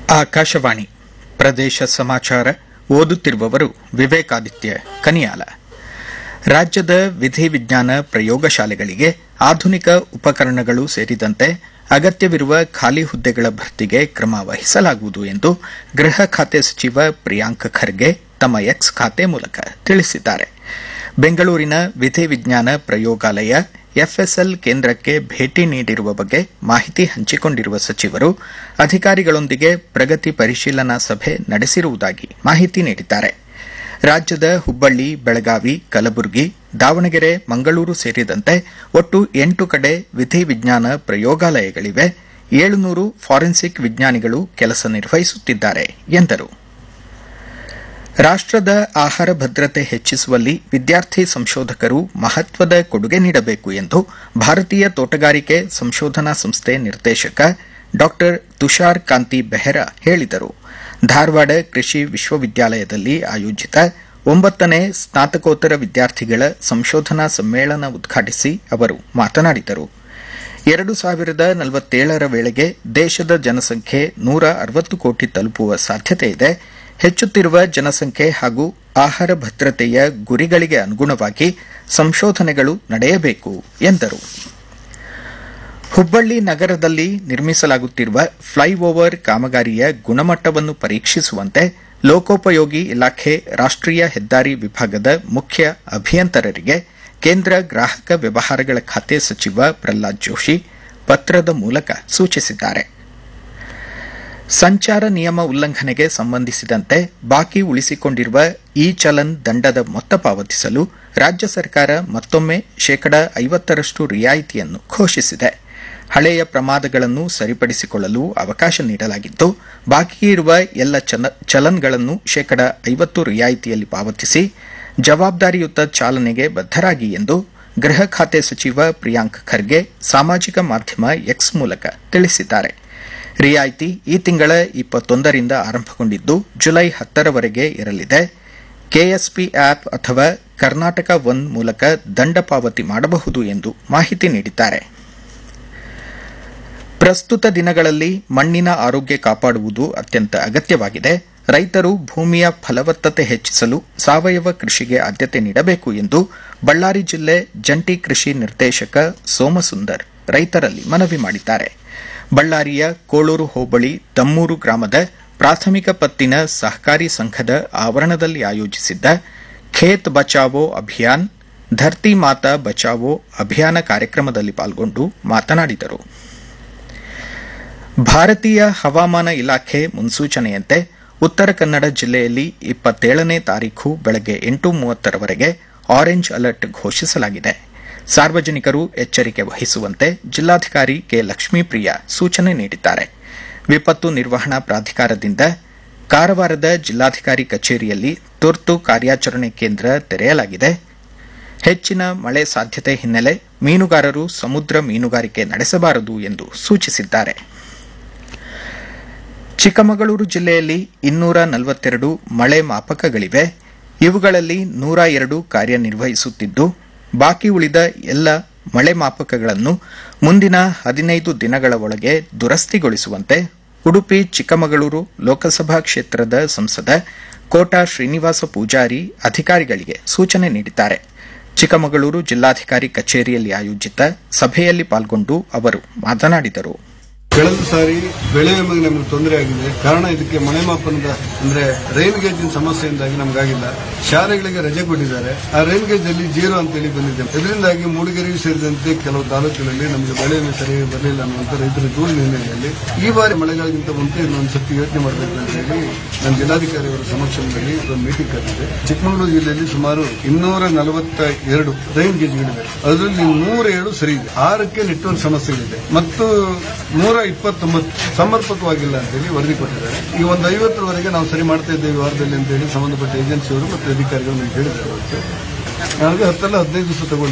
ಆಕಾಶವಾಣಿ ಪ್ರದೇಶ ಸಮಾಚಾರ ಓದುತ್ತಿರುವವರು ವಿವೇಕಾದಿತ್ಯ ಕನಿಯಾಲ ರಾಜ್ಯದ ವಿಧಿವಿಜ್ಞಾನ ಪ್ರಯೋಗಶಾಲೆಗಳಿಗೆ ಆಧುನಿಕ ಉಪಕರಣಗಳು ಸೇರಿದಂತೆ ಅಗತ್ಯವಿರುವ ಖಾಲಿ ಹುದ್ದೆಗಳ ಭರ್ತಿಗೆ ಕ್ರಮ ವಹಿಸಲಾಗುವುದು ಎಂದು ಗೃಹ ಖಾತೆ ಸಚಿವ ಪ್ರಿಯಾಂಕ್ ಖರ್ಗೆ ತಮ್ಮ ಎಕ್ಸ್ ಖಾತೆ ಮೂಲಕ ತಿಳಿಸಿದ್ದಾರೆ ಬೆಂಗಳೂರಿನ ವಿಧಿವಿಜ್ಞಾನ ಪ್ರಯೋಗಾಲಯ ಎಫ್ಎಸ್ಎಲ್ ಕೇಂದ್ರಕ್ಕೆ ಭೇಟಿ ನೀಡಿರುವ ಬಗ್ಗೆ ಮಾಹಿತಿ ಹಂಚಿಕೊಂಡಿರುವ ಸಚಿವರು ಅಧಿಕಾರಿಗಳೊಂದಿಗೆ ಪ್ರಗತಿ ಪರಿಶೀಲನಾ ಸಭೆ ನಡೆಸಿರುವುದಾಗಿ ಮಾಹಿತಿ ನೀಡಿದ್ದಾರೆ ರಾಜ್ಯದ ಹುಬ್ಬಳ್ಳಿ ಬೆಳಗಾವಿ ಕಲಬುರಗಿ ದಾವಣಗೆರೆ ಮಂಗಳೂರು ಸೇರಿದಂತೆ ಒಟ್ಟು ಎಂಟು ಕಡೆ ವಿಧಿವಿಜ್ಞಾನ ಪ್ರಯೋಗಾಲಯಗಳಿವೆ ಏಳುನೂರು ಫಾರೆನ್ಸಿಕ್ ವಿಜ್ಞಾನಿಗಳು ಕೆಲಸ ನಿರ್ವಹಿಸುತ್ತಿದ್ದಾರೆ ಎಂದರು ರಾಷ್ಟದ ಆಹಾರ ಭದ್ರತೆ ಹೆಚ್ಚಿಸುವಲ್ಲಿ ವಿದ್ಯಾರ್ಥಿ ಸಂಶೋಧಕರು ಮಹತ್ವದ ಕೊಡುಗೆ ನೀಡಬೇಕು ಎಂದು ಭಾರತೀಯ ತೋಟಗಾರಿಕೆ ಸಂಶೋಧನಾ ಸಂಸ್ಥೆ ನಿರ್ದೇಶಕ ಡಾ ತುಷಾರ್ ಕಾಂತಿ ಬೆಹ್ರಾ ಹೇಳಿದರು ಧಾರವಾಡ ಕೃಷಿ ವಿಶ್ವವಿದ್ಯಾಲಯದಲ್ಲಿ ಆಯೋಜಿತ ಒಂಬತ್ತನೇ ಸ್ನಾತಕೋತ್ತರ ವಿದ್ಯಾರ್ಥಿಗಳ ಸಂಶೋಧನಾ ಸಮ್ಮೇಳನ ಉದ್ಘಾಟಿಸಿ ಅವರು ಮಾತನಾಡಿದರು ಎರಡು ಸಾವಿರದ ನಲವತ್ತೇಳರ ವೇಳೆಗೆ ದೇಶದ ಜನಸಂಖ್ಯೆ ನೂರ ಅರವತ್ತು ಕೋಟಿ ತಲುಪುವ ಸಾಧ್ಯತೆ ಇದೆ ಹೆಚ್ಚುತ್ತಿರುವ ಜನಸಂಖ್ಯೆ ಹಾಗೂ ಆಹಾರ ಭದ್ರತೆಯ ಗುರಿಗಳಿಗೆ ಅನುಗುಣವಾಗಿ ಸಂಶೋಧನೆಗಳು ನಡೆಯಬೇಕು ಎಂದರು ಹುಬ್ಬಳ್ಳಿ ನಗರದಲ್ಲಿ ನಿರ್ಮಿಸಲಾಗುತ್ತಿರುವ ಫ್ಲೈಓವರ್ ಕಾಮಗಾರಿಯ ಗುಣಮಟ್ಟವನ್ನು ಪರೀಕ್ಷಿಸುವಂತೆ ಲೋಕೋಪಯೋಗಿ ಇಲಾಖೆ ರಾಷ್ಟೀಯ ಹೆದ್ದಾರಿ ವಿಭಾಗದ ಮುಖ್ಯ ಅಭಿಯಂತರರಿಗೆ ಕೇಂದ್ರ ಗ್ರಾಹಕ ವ್ಯವಹಾರಗಳ ಖಾತೆ ಸಚಿವ ಪ್ರಹ್ಲಾದ್ ಜೋಶಿ ಪತ್ರದ ಮೂಲಕ ಸೂಚಿಸಿದ್ದಾರೆ ಸಂಚಾರ ನಿಯಮ ಉಲ್ಲಂಘನೆಗೆ ಸಂಬಂಧಿಸಿದಂತೆ ಬಾಕಿ ಉಳಿಸಿಕೊಂಡಿರುವ ಇ ಚಲನ್ ದಂಡದ ಮೊತ್ತ ಪಾವತಿಸಲು ರಾಜ್ಯ ಸರ್ಕಾರ ಮತ್ತೊಮ್ಮೆ ಶೇಕಡ ಐವತ್ತರಷ್ಟು ರಿಯಾಯಿತಿಯನ್ನು ಘೋಷಿಸಿದೆ ಹಳೆಯ ಪ್ರಮಾದಗಳನ್ನು ಸರಿಪಡಿಸಿಕೊಳ್ಳಲು ಅವಕಾಶ ನೀಡಲಾಗಿದ್ದು ಬಾಕಿ ಇರುವ ಎಲ್ಲ ಚಲನ್ಗಳನ್ನು ಶೇಕಡ ಐವತ್ತು ರಿಯಾಯಿತಿಯಲ್ಲಿ ಪಾವತಿಸಿ ಜವಾಬ್ದಾರಿಯುತ ಚಾಲನೆಗೆ ಬದ್ದರಾಗಿ ಎಂದು ಗೃಹ ಖಾತೆ ಸಚಿವ ಪ್ರಿಯಾಂಕ್ ಖರ್ಗೆ ಸಾಮಾಜಿಕ ಮಾಧ್ಯಮ ಎಕ್ಸ್ ಮೂಲಕ ತಿಳಿಸಿದ್ದಾರೆ ರಿಯಾಯಿತಿ ಈ ತಿಂಗಳ ಇಪ್ಪತ್ತೊಂದರಿಂದ ಆರಂಭಗೊಂಡಿದ್ದು ಜುಲೈ ಹತ್ತರವರೆಗೆ ಇರಲಿದೆ ಕೆಎಸ್ಪಿ ಆಪ್ ಅಥವಾ ಕರ್ನಾಟಕ ಒನ್ ಮೂಲಕ ದಂಡ ಪಾವತಿ ಮಾಡಬಹುದು ಎಂದು ಮಾಹಿತಿ ನೀಡಿದ್ದಾರೆ ಪ್ರಸ್ತುತ ದಿನಗಳಲ್ಲಿ ಮಣ್ಣಿನ ಆರೋಗ್ಯ ಕಾಪಾಡುವುದು ಅತ್ಯಂತ ಅಗತ್ಯವಾಗಿದೆ ರೈತರು ಭೂಮಿಯ ಫಲವತ್ತತೆ ಹೆಚ್ಚಿಸಲು ಸಾವಯವ ಕೃಷಿಗೆ ಆದ್ಯತೆ ನೀಡಬೇಕು ಎಂದು ಬಳ್ಳಾರಿ ಜಿಲ್ಲೆ ಜಂಟಿ ಕೃಷಿ ನಿರ್ದೇಶಕ ಸೋಮಸುಂದರ್ ರೈತರಲ್ಲಿ ಮನವಿ ಮಾಡಿದ್ದಾರೆ ಬಳ್ಳಾರಿಯ ಕೋಳೂರು ಹೋಬಳಿ ದಮ್ಮೂರು ಗ್ರಾಮದ ಪ್ರಾಥಮಿಕ ಪತ್ತಿನ ಸಹಕಾರಿ ಸಂಘದ ಆವರಣದಲ್ಲಿ ಆಯೋಜಿಸಿದ್ದ ಖೇತ್ ಬಚಾವೋ ಅಭಿಯಾನ್ ಧರ್ತಿ ಮಾತಾ ಬಚಾವೋ ಅಭಿಯಾನ ಕಾರ್ಯಕ್ರಮದಲ್ಲಿ ಪಾಲ್ಗೊಂಡು ಮಾತನಾಡಿದರು ಭಾರತೀಯ ಹವಾಮಾನ ಇಲಾಖೆ ಮುನ್ಸೂಚನೆಯಂತೆ ಉತ್ತರ ಕನ್ನಡ ಜಿಲ್ಲೆಯಲ್ಲಿ ಇಪ್ಪತ್ತೇಳನೇ ತಾರೀಖು ಬೆಳಗ್ಗೆ ಎಂಟು ಮೂವತ್ತರವರೆಗೆ ಆರೆಂಜ್ ಅಲರ್ಟ್ ಘೋಷಿಸಲಾಗಿದೆ ಸಾರ್ವಜನಿಕರು ಎಚ್ಚರಿಕೆ ವಹಿಸುವಂತೆ ಜಿಲ್ಲಾಧಿಕಾರಿ ಕೆ ಲಕ್ಷ್ಮೀಪ್ರಿಯ ಸೂಚನೆ ನೀಡಿದ್ದಾರೆ ವಿಪತ್ತು ನಿರ್ವಹಣಾ ಪ್ರಾಧಿಕಾರದಿಂದ ಕಾರವಾರದ ಜಿಲ್ಲಾಧಿಕಾರಿ ಕಚೇರಿಯಲ್ಲಿ ತುರ್ತು ಕಾರ್ಯಾಚರಣೆ ಕೇಂದ್ರ ತೆರೆಯಲಾಗಿದೆ ಹೆಚ್ಚಿನ ಮಳೆ ಸಾಧ್ಯತೆ ಹಿನ್ನೆಲೆ ಮೀನುಗಾರರು ಸಮುದ್ರ ಮೀನುಗಾರಿಕೆ ನಡೆಸಬಾರದು ಎಂದು ಸೂಚಿಸಿದ್ದಾರೆ ಚಿಕ್ಕಮಗಳೂರು ಜಿಲ್ಲೆಯಲ್ಲಿ ಇನ್ನೂರ ನಲವತ್ತೆರಡು ಮಳೆ ಮಾಪಕಗಳಿವೆ ಇವುಗಳಲ್ಲಿ ನೂರ ಎರಡು ಕಾರ್ಯನಿರ್ವಹಿಸುತ್ತಿದ್ದು ಬಾಕಿ ಉಳಿದ ಎಲ್ಲ ಮಳೆ ಮಾಪಕಗಳನ್ನು ಮುಂದಿನ ಹದಿನೈದು ದಿನಗಳ ಒಳಗೆ ದುರಸ್ತಿಗೊಳಿಸುವಂತೆ ಉಡುಪಿ ಚಿಕ್ಕಮಗಳೂರು ಲೋಕಸಭಾ ಕ್ಷೇತ್ರದ ಸಂಸದ ಕೋಟಾ ಶ್ರೀನಿವಾಸ ಪೂಜಾರಿ ಅಧಿಕಾರಿಗಳಿಗೆ ಸೂಚನೆ ನೀಡಿದ್ದಾರೆ ಚಿಕ್ಕಮಗಳೂರು ಜಿಲ್ಲಾಧಿಕಾರಿ ಕಚೇರಿಯಲ್ಲಿ ಆಯೋಜಿತ ಸಭೆಯಲ್ಲಿ ಪಾಲ್ಗೊಂಡು ಅವರು ಮಾತನಾಡಿದರು ಕಳೆದ ಸಾರಿ ಬೆಳೆ ವಿಮೆಗೆ ನಮಗೆ ತೊಂದರೆ ಆಗಿದೆ ಕಾರಣ ಇದಕ್ಕೆ ಮಳೆ ಮಾಪನದ ಅಂದ್ರೆ ರೈನ್ ಗೇಜಿನ ಸಮಸ್ಯೆಯಿಂದಾಗಿ ನಮಗಾಗಿಲ್ಲ ಶಾಲೆಗಳಿಗೆ ರಜೆ ಕೊಟ್ಟಿದ್ದಾರೆ ಆ ರೈನ್ ಗೇಜ್ ಅಲ್ಲಿ ಜೀರೋ ಅಂತೇಳಿ ಬಂದಿದೆ ಇದರಿಂದಾಗಿ ಮೂಡಿಗೆರೆಯು ಸೇರಿದಂತೆ ಕೆಲವು ತಾಲೂಕುಗಳಲ್ಲಿ ನಮಗೆ ಬೆಳೆ ವಿಮೆ ಸರಿಯಾಗಿ ಬರಲಿಲ್ಲ ಅನ್ನುವಂಥ ರೈತರ ದೂರಿನ ಹಿನ್ನೆಲೆಯಲ್ಲಿ ಈ ಬಾರಿ ಮಳೆಗಾಲಕ್ಕಿಂತ ಮುಂಚೆ ಇನ್ನೊಂದು ಸತಿ ಯೋಚನೆ ಮಾಡಬೇಕು ಅಂತ ಹೇಳಿ ನಾನು ಜಿಲ್ಲಾಧಿಕಾರಿ ಅವರ ಸಮಕ್ಷಮದಲ್ಲಿ ಒಂದು ಮೀಟಿಂಗ್ ಕರೆದಿದೆ ಚಿಕ್ಕಮಗಳೂರು ಜಿಲ್ಲೆಯಲ್ಲಿ ಸುಮಾರು ಇನ್ನೂರ ನಲವತ್ತ ಎರಡು ರೈನ್ ಗೇಜ್ಗಳಿವೆ ಅದರಲ್ಲಿ ನೂರ ಏಳು ಸರಿ ಇದೆ ಆರಕ್ಕೆ ನೆಟ್ವರ್ಕ್ ಸಮಸ್ಯೆಗಳಿದೆ ಮತ್ತು ನೂರ ಇಪ್ಪತ್ತೊಂಬತ್ತು ಸಮರ್ಪಕವಾಗಿಲ್ಲ ಅಂತೇಳಿ ವರದಿ ಕೊಟ್ಟಿದ್ದಾರೆ ಈ ಒಂದು ಐವತ್ತರವರೆಗೆ ನಾವು ಸರಿ ಮಾಡ್ತಾ ಇದ್ದೇವೆ ಈ ವಾರದಲ್ಲಿ ಅಂತೇಳಿ ಸಂಬಂಧಪಟ್ಟ ಏಜೆನ್ಸಿಯವರು ಮತ್ತು ಅಧಿಕಾರಿಗಳು ನಮ್ಗೆ ಹೇಳಿದ್ದಾರೆ ಅವತ್ತು. ನನಗೆ ಹತ್ತಲ್ಲ ಹದಿನೈದು ದಿವಸ ತಗೊಂಡು